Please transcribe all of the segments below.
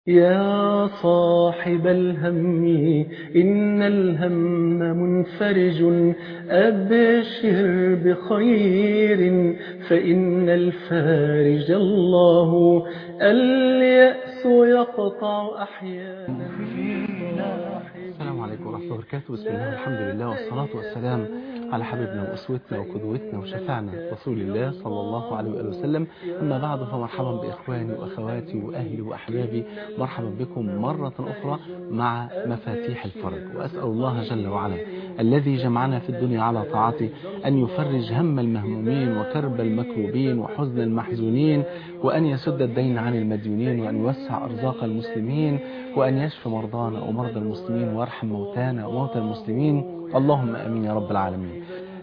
يا صاحب الهم إن الهم منفرج أبشر بخير فإن الفارج الله اليأس يقطع أحيانا السلام عليكم ورحمة الله وبركاته بسم الله والحمد لله والصلاة والسلام على حبيبنا وأسوتنا وقدوتنا وشفعنا رسول الله صلى الله عليه وآله وسلم أما بعد فمرحبا بإخواني وأخواتي وأهلي وأحبابي مرحبا بكم مرة أخرى مع مفاتيح الفرج وأسأل الله جل وعلا الذي جمعنا في الدنيا على طاعته أن يفرج هم المهمومين وكرب المكروبين وحزن المحزونين وأن يسد الدين عن المديونين وأن يوسع أرزاق المسلمين وأن يشفي مرضانا ومرضى المسلمين ويرحم موتانا وموتى المسلمين اللهم أمين يا رب العالمين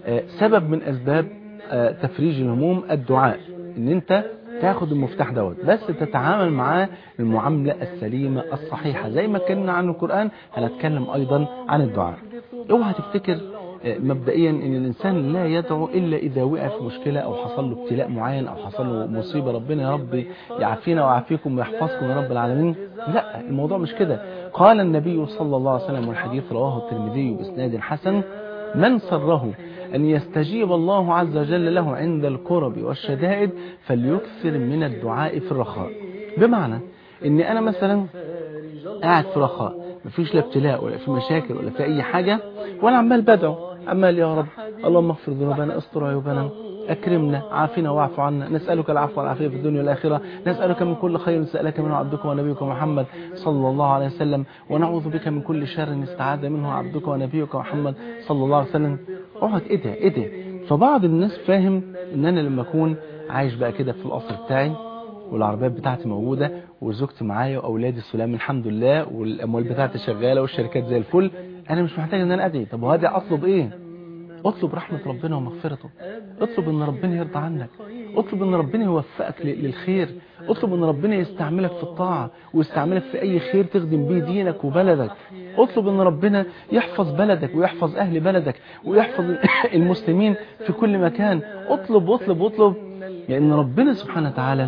سبب من أسباب تفريج الهموم الدعاء ان انت تاخد المفتاح دوت بس تتعامل معاه المعاملة السليمة الصحيحة زي ما اتكلمنا عن القرآن هنتكلم أيضا عن الدعاء اوعى تفتكر مبدئيا ان الانسان لا يدعو الا اذا وقع في مشكلة او حصل له ابتلاء معين او حصل له مصيبة ربنا يا رب يعافينا ويعافيكم ويحفظكم يا رب العالمين لا الموضوع مش كده قال النبي صلى الله عليه وسلم والحديث رواه الترمذي باسناد حسن من سره أن يستجيب الله عز وجل له عند الكرب والشدائد فليكثر من الدعاء في الرخاء بمعنى ان انا مثلا قاعد في رخاء مفيش لا ابتلاء ولا في مشاكل ولا في اي حاجة وانا عمال بدعو عمال يا رب اللهم اغفر ذنوبنا استر عيوبنا أكرمنا عافنا واعف عنا نسألك العفو والعافية في الدنيا والآخرة نسألك من كل خير سألك منه عبدك ونبيك محمد صلى الله عليه وسلم ونعوذ بك من كل شر استعاذ منه عبدك ونبيك محمد صلى الله عليه وسلم اقعد ادعي ادعي فبعض الناس فاهم ان انا لما اكون عايش بقى كده في القصر بتاعي والعربيات بتاعتي موجودة وزوجتي معايا واولادي السلام الحمد لله والاموال بتاعتي شغالة والشركات زي الفل انا مش محتاج ان انا ادعي طب وهدي اطلب ايه اطلب رحمة ربنا ومغفرته اطلب ان ربنا يرضى عنك اطلب ان ربنا يوفقك للخير اطلب ان ربنا يستعملك في الطاعة ويستعملك في اي خير تخدم بيه دينك وبلدك اطلب ان ربنا يحفظ بلدك ويحفظ اهل بلدك ويحفظ المسلمين في كل مكان اطلب واطلب واطلب لان ربنا سبحانه وتعالى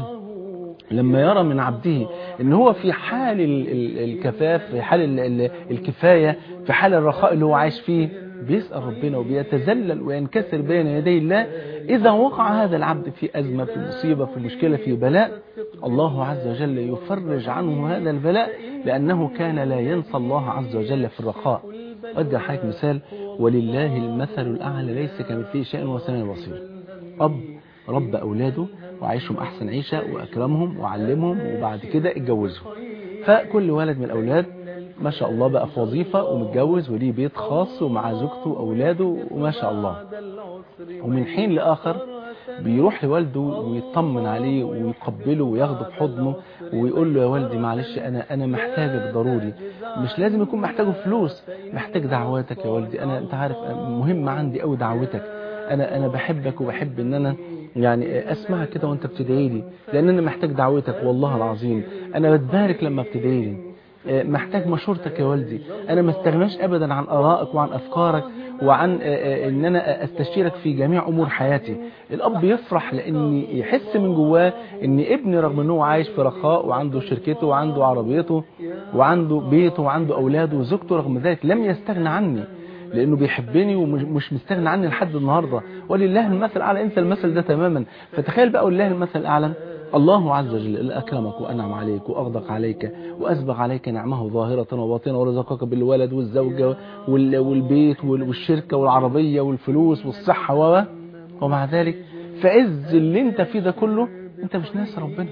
لما يرى من عبده ان هو في حال الكفاف في حال الكفاية في حال الرخاء اللي هو عايش فيه بيسأل ربنا وبيتذلل وينكسر بين يدي الله إذا وقع هذا العبد في أزمة في مصيبة في مشكلة في بلاء الله عز وجل يفرج عنه هذا البلاء لأنه كان لا ينسى الله عز وجل في الرخاء أدى حضرتك مثال ولله المثل الأعلى ليس كمثله شيء وسميع بصير أب رب أولاده وعيشهم أحسن عيشة وأكرمهم وعلمهم وبعد كده اتجوزهم فكل ولد من الأولاد ما شاء الله بقى في وظيفة ومتجوز وليه بيت خاص ومع زوجته وأولاده وما شاء الله ومن حين لآخر بيروح لوالده ويطمن عليه ويقبله وياخده في حضنه ويقول له يا والدي معلش أنا أنا محتاجك ضروري مش لازم يكون محتاجه فلوس محتاج دعواتك يا والدي أنا أنت عارف مهم عندي قوي دعوتك أنا أنا بحبك وبحب إن أنا يعني اسمعك كده وانت بتدعي لي لان انا محتاج دعوتك والله العظيم انا بتبارك لما بتدعي لي محتاج مشورتك يا والدي انا ما استغناش ابدا عن ارائك وعن افكارك وعن ان انا استشيرك في جميع امور حياتي الاب يفرح لان يحس من جواه ان ابني رغم ان هو عايش في رخاء وعنده شركته وعنده عربيته وعنده بيته وعنده اولاده وزوجته رغم ذلك لم يستغنى عني لانه بيحبني ومش مستغنى عني لحد النهاردة ولله المثل الاعلى انسى المثل ده تماما فتخيل بقى ولله المثل الاعلى الله عز وجل أكرمك وأنعم عليك وأغدق عليك وأسبغ عليك نعمه ظاهرة وباطنة ورزقك بالولد والزوجة والبيت والشركة والعربية والفلوس والصحة و ومع ذلك فعز اللي انت فيه ده كله انت مش ناسي ربنا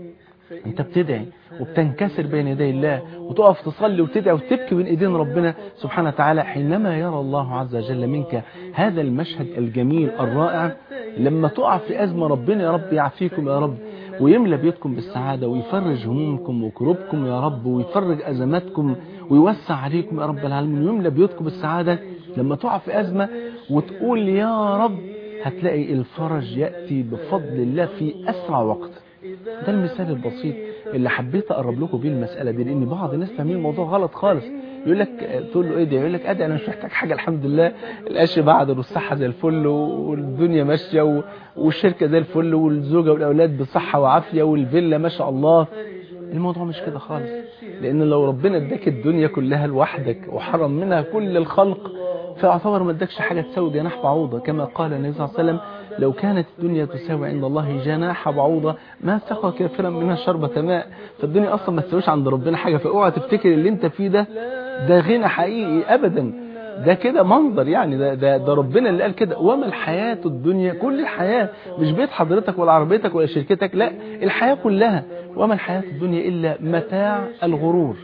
انت بتدعي وبتنكسر بين يدي الله وتقف تصلي وتدعي وتبكي بين ايدين ربنا سبحانه وتعالى حينما يرى الله عز وجل منك هذا المشهد الجميل الرائع لما تقع في أزمة ربنا يا رب يعافيكم يا رب ويملى بيتكم بالسعادة ويفرج همومكم وكروبكم يا رب ويفرج أزماتكم ويوسع عليكم يا رب العالمين ويملى بيوتكم بالسعادة لما تقع في أزمة وتقول يا رب هتلاقي الفرج يأتي بفضل الله في أسرع وقت ده المثال البسيط اللي حبيت أقرب لكم بيه المسألة دي لأن بعض الناس فاهمين الموضوع غلط خالص يقول لك تقول له ايه ده يقول لك ادي انا مش محتاج حاجه الحمد لله القش بعد والصحه زي الفل والدنيا ماشيه والشركه زي الفل والزوجه والاولاد بصحه وعافيه والفيلا ما شاء الله الموضوع مش كده خالص لان لو ربنا اداك الدنيا كلها لوحدك وحرم منها كل الخلق فاعتبر ما ادكش حاجة تساوي جناح بعوضة كما قال النبي صلى الله عليه وسلم لو كانت الدنيا تساوي عند الله جناح بعوضة ما سقى كافرا منها شربة ماء فالدنيا اصلا ما تساويش عند ربنا حاجة فاوعى تفتكر اللي انت فيه ده ده غنى حقيقي ابدا ده كده منظر يعني ده, ده, ده ربنا اللي قال كده وما الحياة الدنيا كل الحياة مش بيت حضرتك ولا عربيتك ولا شركتك لا الحياة كلها وما الحياة الدنيا إلا متاع الغرور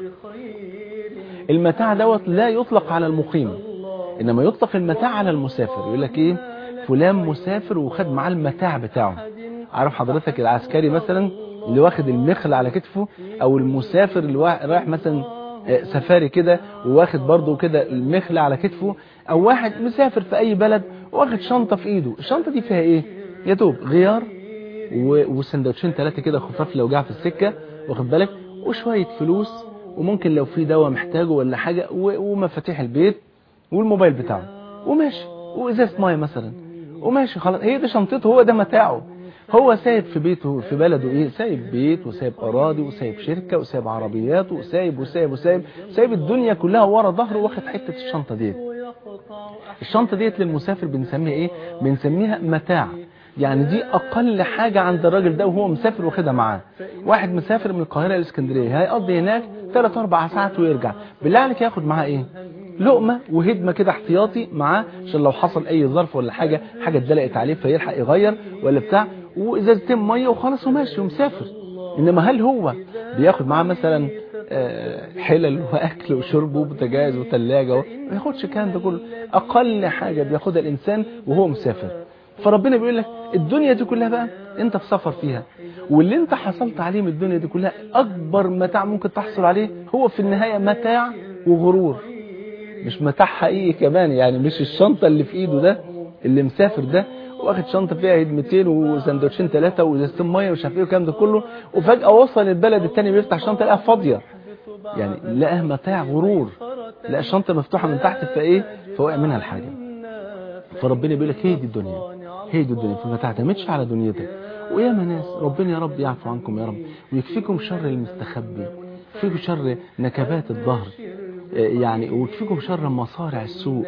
المتاع دوت لا يطلق على المقيم إنما يطلق المتاع على المسافر يقول لك إيه فلان مسافر وخد معاه المتاع بتاعه عارف حضرتك العسكري مثلا اللي واخد المخل على كتفه أو المسافر اللي رايح مثلا سفاري كده وواخد برضه كده المخلة على كتفه او واحد مسافر في اي بلد واخد شنطة في ايده الشنطة دي فيها ايه يا دوب غيار وسندوتشين ثلاثة كده خفاف لو جاء في السكة واخد بالك وشوية فلوس وممكن لو في دواء محتاجه ولا حاجة ومفاتيح البيت والموبايل بتاعه وماشي وازازة مية مثلا وماشي خلاص هي دي شنطته هو ده متاعه هو سايب في بيته في بلده ايه سايب بيت وسايب اراضي وسايب شركة وسايب عربيات وسايب وسايب وسايب سايب الدنيا كلها ورا ظهره واخد حتة الشنطة ديت الشنطة ديت للمسافر بنسميها ايه بنسميها متاع يعني دي اقل حاجة عند الراجل ده وهو مسافر واخدها معاه واحد مسافر من القاهرة لاسكندرية هيقضي هناك 3 4 ساعات ويرجع بالله عليك ياخد معاه ايه لقمة وهدمة كده احتياطي معاه عشان لو حصل اي ظرف ولا حاجة حاجة اتدلقت عليه فيلحق يغير ولا بتاع وازازتين ميه وخلاص وماشي ومسافر انما هل هو بياخد معاه مثلا حلل واكل وشرب وبوتاجاز وثلاجه ما ياخدش الكلام ده كله اقل حاجه بياخدها الانسان وهو مسافر فربنا بيقول لك الدنيا دي كلها بقى انت في سفر فيها واللي انت حصلت عليه من الدنيا دي كلها اكبر متاع ممكن تحصل عليه هو في النهايه متاع وغرور مش متاع حقيقي كمان يعني مش الشنطه اللي في ايده ده اللي مسافر ده واخد شنطه فيها هدمتين وسندوتشين ثلاثه وازازتين ميه ومش عارف ايه والكلام ده كله وفجاه وصل البلد الثاني بيفتح شنطه لقاها فاضيه يعني لقاها متاع غرور لقى الشنطه مفتوحه من تحت فايه فوقع منها الحاجه فربنا بيقول لك هي دي الدنيا هي دي الدنيا فما تعتمدش على دنيتك ويا ناس ربنا يا رب يعفو عنكم يا رب ويكفيكم شر المستخبي يكفيكم شر نكبات الظهر يعني ويكفيكم شر مصارع السوء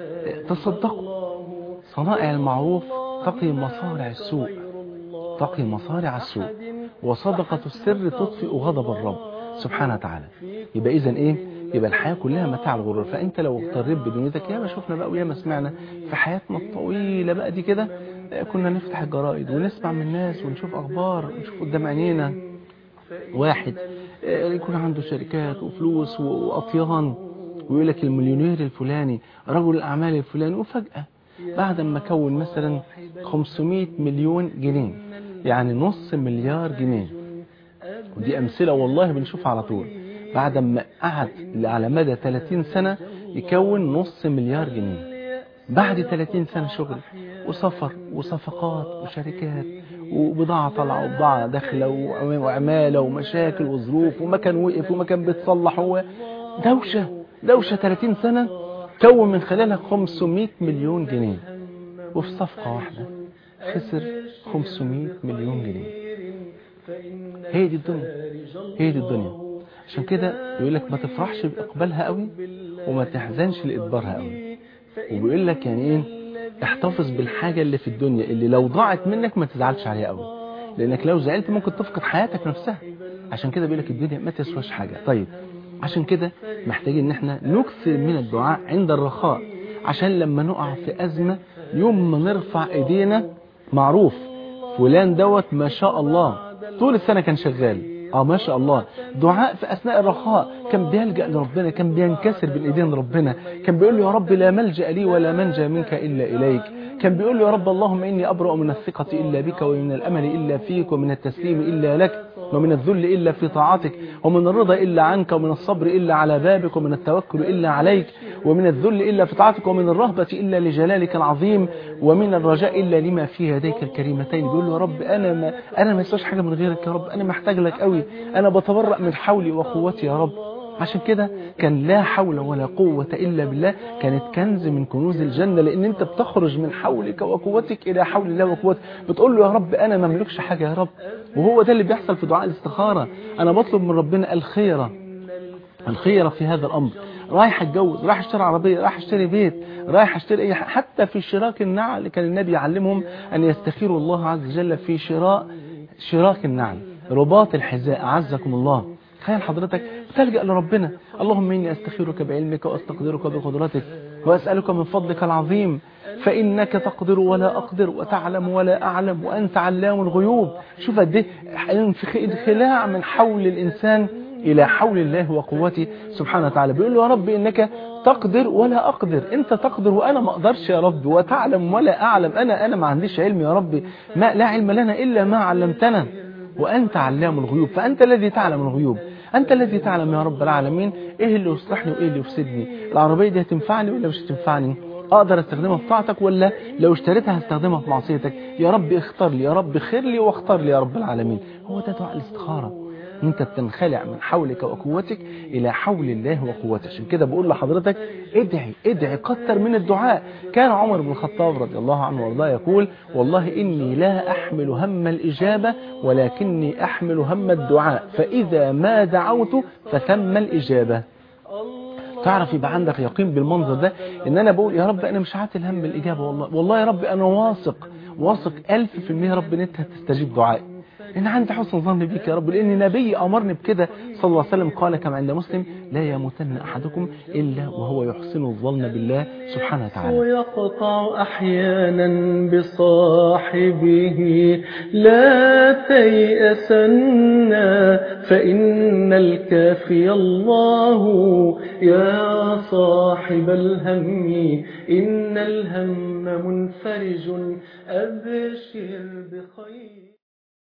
تصدقوا صنائع المعروف تقي مصارع السوء تقي مصارع السوء وصدقة السر تطفئ غضب الرب سبحانه وتعالى يبقى إذن إيه يبقى الحياة كلها متاع الغرور فأنت لو اغتريت بدنيتك ياما شفنا بقى وياما سمعنا في حياتنا الطويلة بقى دي كده كنا نفتح الجرائد ونسمع من الناس ونشوف أخبار ونشوف قدام عينينا واحد يكون عنده شركات وفلوس وأطيان ويقول لك المليونير الفلاني رجل الأعمال الفلاني وفجأة بعد ما كون مثلا 500 مليون جنيه يعني نص مليار جنيه ودي أمثلة والله بنشوفها على طول بعد ما قعد على مدى 30 سنة يكون نص مليار جنيه بعد 30 سنة شغل وسفر وصفقات وشركات وبضاعة طالعة وبضاعة داخلة وعمالة ومشاكل وظروف ومكان وقف ومكان بيتصلح هو دوشة دوشة 30 سنة كون من خلالها 500 مليون جنيه وفي صفقة واحدة خسر 500 مليون جنيه هي دي الدنيا هي دي الدنيا عشان كده يقول لك ما تفرحش بإقبالها قوي وما تحزنش لإدبارها قوي وبيقول لك يعني ايه احتفظ بالحاجة اللي في الدنيا اللي لو ضاعت منك ما تزعلش عليها قوي لانك لو زعلت ممكن تفقد حياتك نفسها عشان كده بيقول لك الدنيا ما تسواش حاجة طيب عشان كده محتاجين ان احنا نكثر من الدعاء عند الرخاء عشان لما نقع في أزمة يوم ما نرفع ايدينا معروف فلان دوت ما شاء الله طول السنة كان شغال اه ما شاء الله دعاء في اثناء الرخاء كان بيلجأ لربنا كان بينكسر بين ايدين ربنا كان بيقول له يا رب لا ملجأ لي ولا منجا منك الا اليك كان بيقول له يا رب اللهم اني ابرأ من الثقة الا بك ومن الامل الا فيك ومن التسليم الا لك ومن الذل الا في طاعتك ومن الرضا الا عنك ومن الصبر الا على بابك ومن التوكل الا عليك ومن الذل الا في طاعتك ومن الرهبة الا لجلالك العظيم ومن الرجاء الا لما في يديك الكريمتين بيقول له يا رب انا ما انا ما يسواش حاجه من غيرك يا رب انا محتاج لك قوي انا بتبرأ من حولي وقوتي يا رب عشان كده كان لا حول ولا قوة إلا بالله كانت كنز من كنوز الجنة لأن أنت بتخرج من حولك وقوتك إلى حول الله وقوتك بتقول له يا رب أنا ما مملكش حاجة يا رب وهو ده اللي بيحصل في دعاء الاستخارة أنا بطلب من ربنا الخيرة الخيرة في هذا الأمر رايح اتجوز رايح اشتري عربية رايح اشتري بيت رايح اشتري اي حاجة حتى في شراك النعل كان النبي يعلمهم أن يستخيروا الله عز وجل في شراء شراك النعل رباط الحذاء أعزكم الله تخيل حضرتك تلجأ لربنا اللهم إني أستخيرك بعلمك وأستقدرك بقدرتك وأسألك من فضلك العظيم فإنك تقدر ولا أقدر وتعلم ولا أعلم وأنت علام الغيوب شوف قد ايه انخلاع من حول الإنسان إلى حول الله وقوته سبحانه وتعالى بيقول له يا رب إنك تقدر ولا أقدر أنت تقدر وأنا ما أقدرش يا رب وتعلم ولا أعلم أنا أنا ما عنديش علم يا رب ما لا علم لنا إلا ما علمتنا وأنت علام الغيوب فأنت الذي تعلم الغيوب أنت الذي تعلم يا رب العالمين إيه اللي يصلحني وإيه اللي يفسدني العربية دي هتنفعني ولا مش هتنفعني أقدر استخدمها في طاعتك ولا لو اشتريتها هستخدمها في معصيتك يا رب اختار لي يا رب خير لي واختار لي يا رب العالمين هو ده دعاء الاستخارة انت بتنخلع من حولك وقوتك الى حول الله وقوته عشان كده بقول لحضرتك ادعي ادعي كتر من الدعاء كان عمر بن الخطاب رضي الله عنه وارضاه يقول والله اني لا احمل هم الاجابه ولكني احمل هم الدعاء فاذا ما دعوت فثم الاجابه تعرف يبقى عندك يقين بالمنظر ده ان انا بقول يا رب انا مش عاتل هم الاجابه والله والله يا رب انا واثق واثق ألف في المية رب ان انت هتستجيب دعائي إن عندي حسن ظن بك يا رب لأن نبي أمرني بكده صلى الله عليه وسلم قال كما عند مسلم لا يموتن أحدكم إلا وهو يحسن الظن بالله سبحانه وتعالى ويقطع أحيانا بصاحبه لا تيأسن فإن الكافي الله يا صاحب الهم إن الهم منفرج أبشر بخير